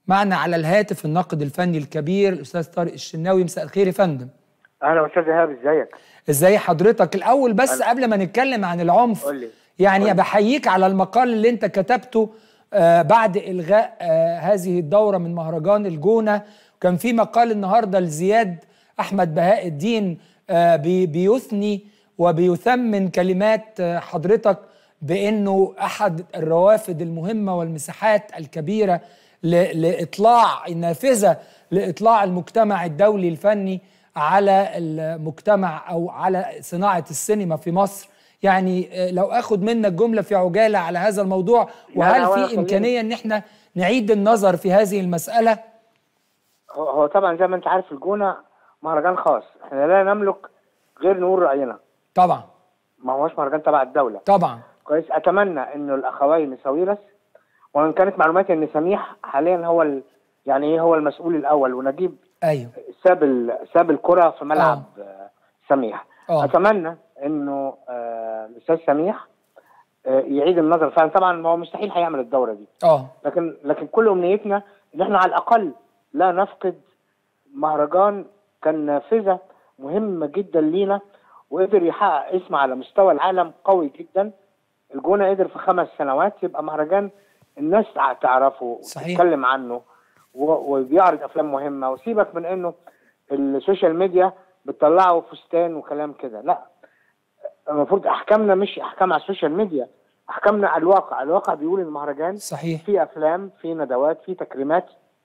معنا على الهاتف الناقد الفني الكبير الاستاذ طارق الشناوي مساء الخير يا فندم اهلا استاذ ايهاب ازيك ازاي حضرتك الاول بس قبل ما نتكلم عن العنف قول لي. يعني قول لي. بحييك على المقال اللي انت كتبته آه بعد الغاء آه هذه الدوره من مهرجان الجونه كان في مقال النهارده لزياد احمد بهاء الدين آه بي بيثني وبيثمن كلمات آه حضرتك بانه احد الروافد المهمه والمساحات الكبيره ل- لاطلاع النافذه لاطلاع المجتمع الدولي الفني على المجتمع او على صناعه السينما في مصر يعني آه، لو اخد منك جمله في عجاله على هذا الموضوع وهل لا، ولا في خليني- امكانيه ان احنا نعيد النظر في هذه المساله هو هو طبعا زي ما انت عارف الجونه مهرجان خاص احنا لا نملك غير نقول راينا طبعا ما هوش مهرجان تبع الدوله طبعا كويس اتمنى انه الاخوين ساويرس وان كانت معلوماتي ان سميح حاليا هو ال... يعني ايه هو المسؤول الاول ونجيب ايوه ساب ال... ساب الكره في ملعب آه. سميح آه. اتمنى انه آه، الاستاذ سميح آه، يعيد النظر فعلا طبعا ما هو مستحيل هيعمل الدوره دي اه لكن لكن كل امنيتنا ان احنا على الاقل لا نفقد مهرجان كان نافذه مهمه جدا لينا وقدر يحقق اسم على مستوى العالم قوي جدا الجونه قدر في خمس سنوات يبقى مهرجان الناس تع- تعرفه صحيح. وتتكلم عنه و- وبيعرض افلام مهمه وسيبك من انه السوشيال ميديا بتطلعه فستان وكلام كده لا المفروض احكامنا مش احكام على السوشيال ميديا احكامنا على الواقع الواقع بيقول المهرجان صحيح في افلام في ندوات في تكريمات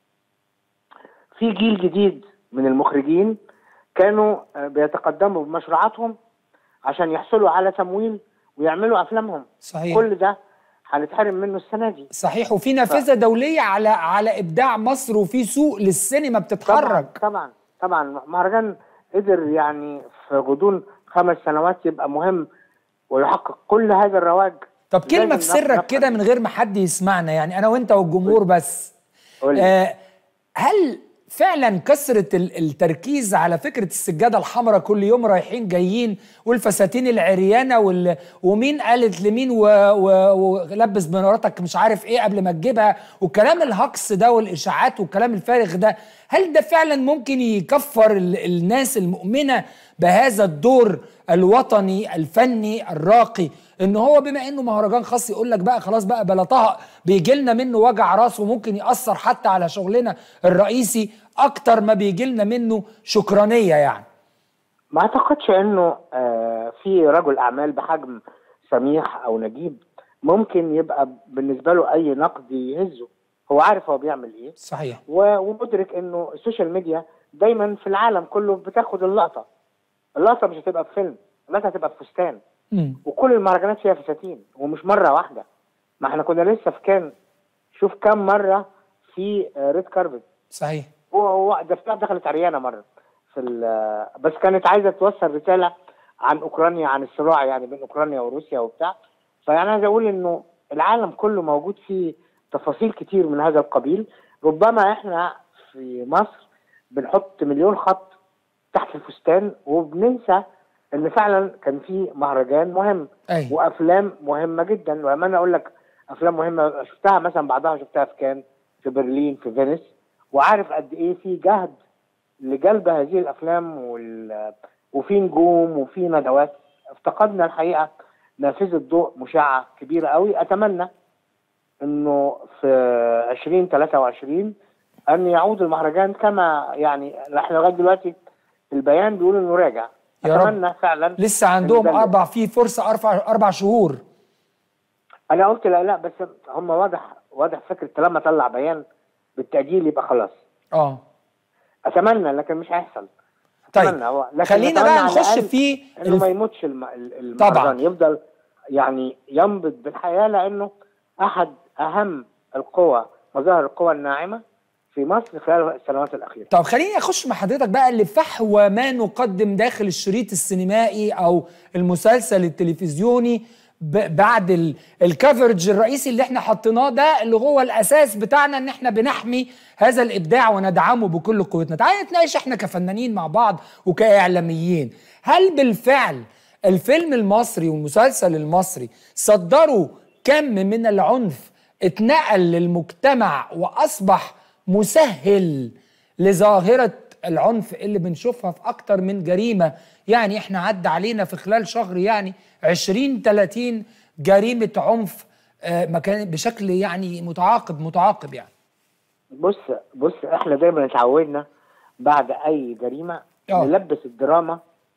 في جيل جديد من المخرجين كانوا آه، بيتقدموا بمشروعاتهم عشان يحصلوا على تمويل ويعملوا افلامهم صحيح كل ده هنتحرم منه السنه دي صحيح وفي نافذه دوليه على على ابداع مصر وفي سوق للسينما بتتحرك طبعا طبعا مهرجان قدر يعني في غضون خمس سنوات يبقى مهم ويحقق كل هذا الرواج طب كلمه في لازم سرك نفهم. كده من غير ما حد يسمعنا يعني انا وانت والجمهور بس قول لي. آه هل فعلا كثرة ال- التركيز على فكرة السجادة الحمراء كل يوم رايحين جايين والفساتين العريانة وال... ومين قالت لمين و... و... ولبس بنارتك مش عارف ايه قبل ما تجيبها والكلام الهجص ده والاشاعات والكلام الفارغ ده هل ده فعلا ممكن يكفر ال... الناس المؤمنة بهذا الدور الوطني الفني الراقي ان هو بما انه مهرجان خاص يقول لك بقى خلاص بقى بلا طهق بيجي لنا منه وجع راس وممكن ياثر حتى على شغلنا الرئيسي اكتر ما بيجي لنا منه شكرانيه يعني ما اعتقدش انه آه، في رجل اعمال بحجم سميح او نجيب ممكن يبقى بالنسبه له اي نقد يهزه هو عارف هو بيعمل ايه صحيح و- ومدرك انه السوشيال ميديا دايما في العالم كله بتاخد اللقطه اللقطه مش هتبقى في فيلم اللقطه هتبقى في فستان امم وكل المهرجانات فيها فساتين ومش مره واحده ما احنا كنا لسه في كان شوف كم مره في ريد كاربت صحيح هو هو ده بتاع دخلت عريانه مره في ال- بس كانت عايزه توصل رساله عن اوكرانيا عن الصراع يعني بين اوكرانيا وروسيا وبتاع فانا عايز اقول انه العالم كله موجود فيه تفاصيل كتير من هذا القبيل ربما احنا في مصر بنحط مليون خط تحت الفستان وبننسى ان فعلا كان في مهرجان مهم ايوه وافلام مهمه جدا ولما انا اقول لك افلام مهمه شفتها مثلا بعضها شفتها في كان في برلين في فينيس وعارف قد ايه في جهد لجلب هذه الافلام وال... وفي نجوم وفي ندوات افتقدنا الحقيقه نافذه ضوء مشعه كبيره قوي اتمنى انه في 2023 ان يعود المهرجان كما يعني احنا لغايه دلوقتي البيان بيقول انه راجع يا رب. اتمنى فعلا لسه عندهم إن ده- اربع في فرصه اربع اربع شهور انا قلت لا لا بس هم واضح واضح فكره طالما طلع بيان بالتاجيل يبقى خلاص اه اتمنى لكن مش هيحصل طيب أتمنى هو لكن خلينا أتمنى بقى على نخش الأقل في انه الف... ما يموتش الم... ال- طبعاً. المهرجان يفضل يعني ينبض بالحياه لانه احد اهم القوى مظاهر القوى الناعمه في مصر خلال السنوات الاخيره طب خليني اخش مع حضرتك بقى لفحوى ما نقدم داخل الشريط السينمائي او المسلسل التلفزيوني ب- بعد ال- الكفرج الرئيسي اللي احنا حطيناه ده اللي هو الاساس بتاعنا ان احنا بنحمي هذا الابداع وندعمه بكل قوتنا تعالى نتناقش احنا كفنانين مع بعض وكاعلاميين هل بالفعل الفيلم المصري والمسلسل المصري صدروا كم من العنف اتنقل للمجتمع واصبح مسهل لظاهره العنف اللي بنشوفها في اكتر من جريمه يعني احنا عدى علينا في خلال شهر يعني 20 30 جريمه عنف آه، مكان بشكل يعني متعاقب متعاقب يعني بص بص احنا دايما اتعودنا بعد اي جريمه آه. نلبس الدراما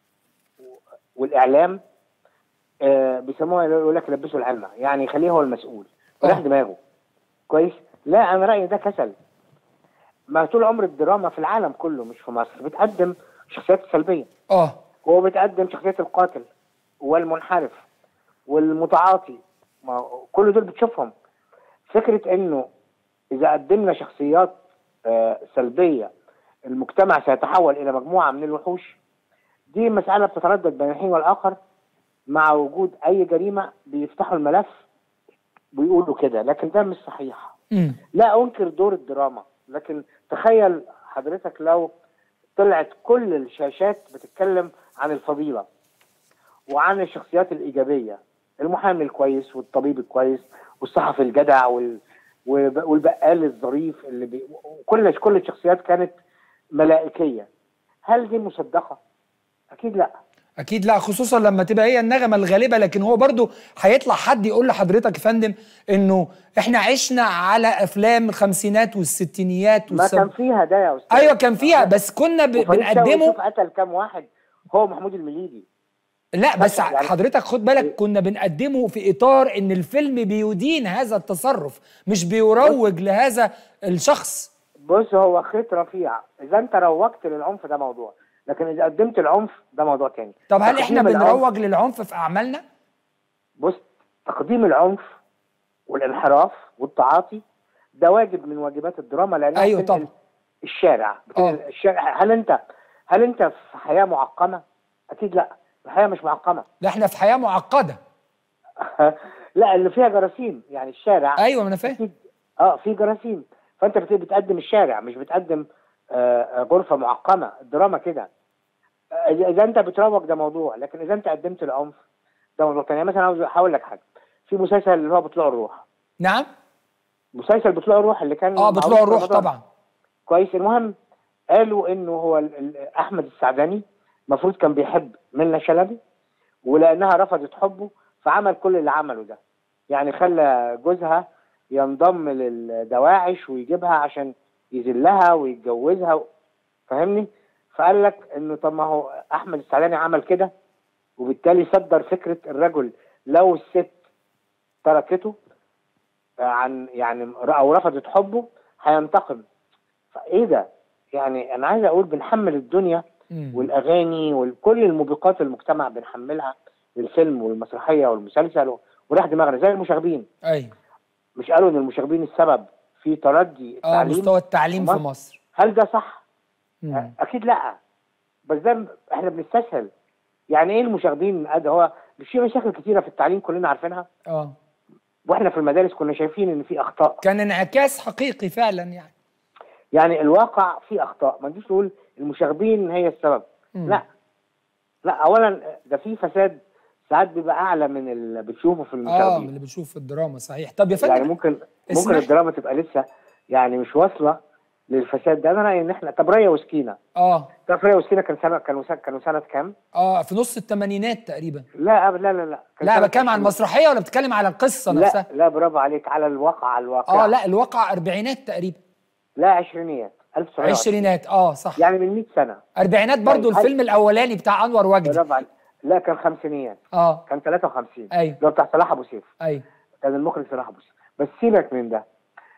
والاعلام آه بيسموها يقول لك لبسوا العلمه يعني خليه هو المسؤول وريح آه. دماغه كويس لا انا رايي ده كسل ما طول عمر الدراما في العالم كله مش في مصر بتقدم شخصيات سلبيه اه وبتقدم شخصيه القاتل والمنحرف والمتعاطي ما كل دول بتشوفهم فكره انه اذا قدمنا شخصيات آه، سلبيه المجتمع سيتحول الى مجموعه من الوحوش دي مساله بتتردد بين الحين والاخر مع وجود اي جريمه بيفتحوا الملف ويقولوا كده لكن ده مش صحيح امم لا انكر دور الدراما لكن تخيل حضرتك لو طلعت كل الشاشات بتتكلم عن الفضيله وعن الشخصيات الايجابيه المحامي الكويس والطبيب الكويس والصحفي الجدع وال وب- والبقال الظريف اللي بي... كل كل الشخصيات كانت ملائكيه هل دي مصدقه؟ اكيد لا اكيد لا خصوصا لما تبقى هي النغمه الغالبه لكن هو برضو هيطلع حد يقول لحضرتك يا فندم انه احنا عشنا على افلام الخمسينات والستينيات ما كان فيها ده يا استاذ ايوه كان فيها بس كنا ب... وفريد شوقي بنقدمه شوف قتل كام واحد هو محمود المليجي لا بس يعني- حضرتك خد بالك كنا بنقدمه في اطار ان الفيلم بيدين هذا التصرف مش بيروج لهذا الشخص بص هو خيط رفيع اذا انت روجت للعنف ده موضوع لكن اذا قدمت العنف ده موضوع تاني طب هل احنا تقديم العنف- بنروج للعنف في اعمالنا بص تقديم العنف والانحراف والتعاطي ده واجب من واجبات الدراما لانها أيوة بتنقل طبعا. الشارع بتنقل آه. الشارع هل انت هل انت في حياه معقمه؟ اكيد لا الحياه مش معقمه لا احنا في حياه معقده لا اللي فيها جراثيم يعني الشارع ايوه ما انا فاهم اكيد اه في جراثيم فانت بت- بتقدم الشارع مش بتقدم آه، آه، غرفه معقمه الدراما كده آه، اذا إذا انت بتروج ده موضوع لكن اذا انت قدمت العنف ده موضوع تاني يعني مثلا عاوز هقول لك حاجه في مسلسل اللي هو بطلوع الروح نعم مسلسل بطلوع الروح اللي كان اه معروف بطلوع في الروح رمضان. طبعا كويس المهم قالوا انه هو ال- ال- احمد السعداني المفروض كان بيحب منى شلبي ولانها رفضت حبه فعمل كل اللي عمله ده يعني خلى جوزها ينضم للدواعش ويجيبها عشان يذلها ويتجوزها فاهمني فقال لك انه طب ما هو احمد السعداني عمل كده وبالتالي صدر فكره الرجل لو الست تركته عن يعني او رفضت حبه هينتقم فايه ده؟ يعني انا عايز اقول بنحمل الدنيا مم. والاغاني وكل الموبقات المجتمع بنحملها للفيلم والمسرحيه والمسلسل و- وراح دماغنا زي المشاغبين ايوه مش قالوا ان المشاغبين السبب في تردي اه التعليم مستوى التعليم في مصر. مصر هل ده صح؟ مم. اكيد لا بس ده م- احنا بنستسهل يعني ايه المشاغبين قد هو مش في مشاكل كتيره في التعليم كلنا عارفينها اه واحنا في المدارس كنا شايفين ان في اخطاء كان انعكاس حقيقي فعلا يعني يعني الواقع فيه اخطاء ما نجيش نقول المشاغبين هي السبب مم. لا لا اولا ده في فساد ساعات بيبقى اعلى من اللي بتشوفه في اه من المشاغبين اللي بنشوف في الدراما صحيح طب يا يعني فندم ممكن ممكن اسمح- الدراما تبقى لسه يعني مش واصله للفساد ده انا رايي ان احنا طب ريا وسكينه اه تعرف ريا وسكينه كان سنه كانوا سنه كانوا سنه كام؟ اه في نص الثمانينات تقريبا لا أب- لا لا لا كان لا سنة بتكلم عن 20. المسرحيه ولا بتتكلم على القصه نفسها لا لا برافو عليك على الواقع على الواقع اه لا الواقع اربعينات تقريبا لا عشرينيات 1920 عشرينات اه صح يعني من 100 سنه اربعينات برضو طيب، الفيلم الاولاني بتاع انور وجدي برافو عليك لا كان خمسينيات اه كان 53 أيوة. اللي هو بتاع صلاح ابو سيف ايوه كان المخرج صلاح ابو سيف بس سيبك من ده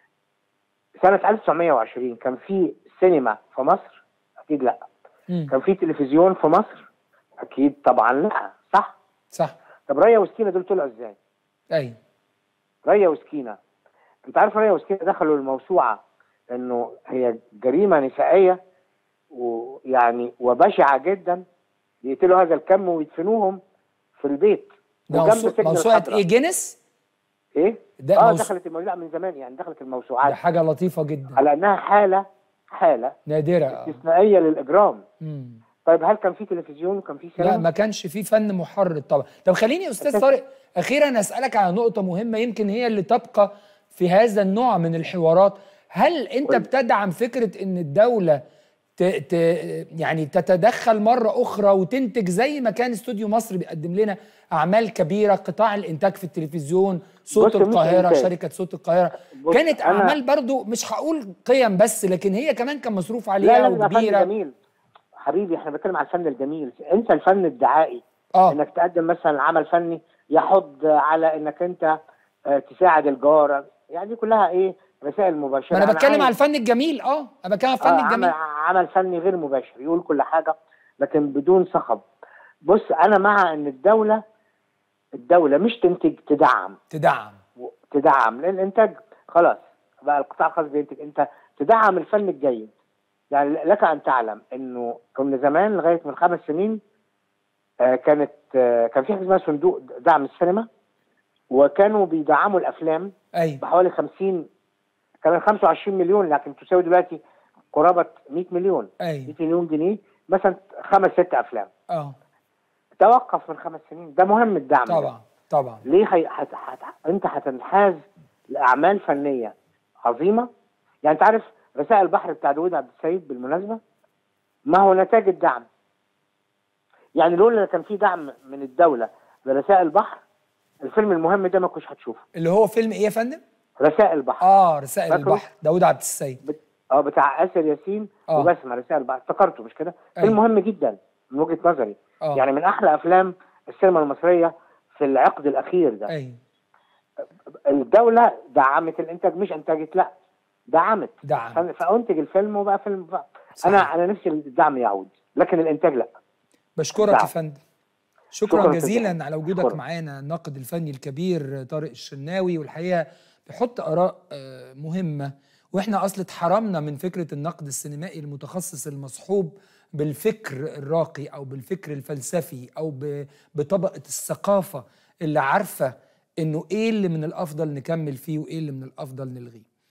سنة 1920 كان في سينما في مصر؟ أكيد لا. مم. كان في تلفزيون في مصر؟ أكيد طبعا لا، صح؟ صح طب ريا وسكينة دول طلعوا إزاي؟ ايوه ريا وسكينة أنت عارف ريا وسكينة دخلوا الموسوعة إنه هي جريمة نسائية ويعني وبشعة جدا يقتلوا هذا الكم ويدفنوهم في البيت ده وجنب موسو- سجن موسوعه الحضرة. ايه جينيس ايه؟ ده اه موسو- دخلت الموسوعة من زمان يعني دخلت ده الموسوعات حاجه لطيفه جدا على انها حالة حالة نادره آه. استثنائية للإجرام مم. طيب هل كان في تلفزيون وكان في سينما؟ لا ما كانش في فن محرر طبعا طب خليني استاذ أساساً. طارق اخيرا اسالك على نقطه مهمه يمكن هي اللي تبقى في هذا النوع من الحوارات هل انت قول. بتدعم فكره ان الدوله ت ت يعني تتدخل مره اخرى وتنتج زي ما كان استوديو مصر بيقدم لنا اعمال كبيره قطاع الانتاج في التلفزيون صوت بص، مش القاهره إنتاج. شركه صوت القاهره بص، كانت أنا- اعمال برضو مش هقول قيم بس لكن هي كمان كان مصروف لا عليها لا ده فن وكبيره جميل حبيبي احنا بنتكلم على الفن الجميل انت الفن الدعائي اه انك تقدم مثلا عمل فني يحض على انك انت آه، تساعد الجار يعني دي كلها ايه رسائل مباشره ما انا بتكلم عايز- على الفن الجميل اه انا بتكلم على الفن آه، الجميل عمل عمل فني غير مباشر يقول كل حاجه لكن بدون صخب بص انا مع ان الدوله الدوله مش تنتج تدعم تدعم و- تدعم لان الانتاج خلاص بقى القطاع الخاص بينتج انت تدعم الفن الجيد يعني لك ان تعلم انه كنا زمان لغايه من خمس سنين آه، كانت آه، كان في حاجه اسمها صندوق دعم السينما وكانوا بيدعموا الافلام ايوه بحوالي 50 كان 25 مليون لكن تساوي دلوقتي قرابه 100 مليون 100 ايوه مليون جنيه مثلا خمس ست افلام اه توقف من خمس سنين ده مهم الدعم ده. طبعا طبعا ليه هي... هت... هت... انت هتنحاز لاعمال فنيه عظيمه يعني انت عارف رسائل البحر بتاع داوود عبد السيد بالمناسبه ما هو نتاج الدعم يعني لولا كان في دعم من الدوله لرسائل البحر الفيلم المهم ده ما كنتش هتشوفه اللي هو فيلم ايه يا فندم؟ رسائل البحر اه رسائل فاكره؟ البحر داوود عبد السيد بت... اه بتاع اسر ياسين آه. وبسمه رسائل البحر افتكرته مش كده أيوة. فيلم مهم جدا من وجهه نظري اه يعني من احلى افلام السينما المصريه في العقد الاخير ده ايوه الدولة دعمت الانتاج مش انتجت لا دعمت دعم فن- فانتج الفيلم وبقى فيلم بقى. صحيح. انا انا نفسي الدعم يعود لكن الانتاج لا بشكرك يا دعم. فندم شكرا شكراً جزيلا جزيلاً. على وجودك شكراً. معانا الناقد الفني الكبير طارق الشناوي والحقيقه بيحط اراء آه، مهمه واحنا اصل اتحرمنا من فكره النقد السينمائي المتخصص المصحوب بالفكر الراقي او بالفكر الفلسفي او ب- بطبقه الثقافه اللي عارفه انه ايه اللي من الافضل نكمل فيه وايه اللي من الافضل نلغيه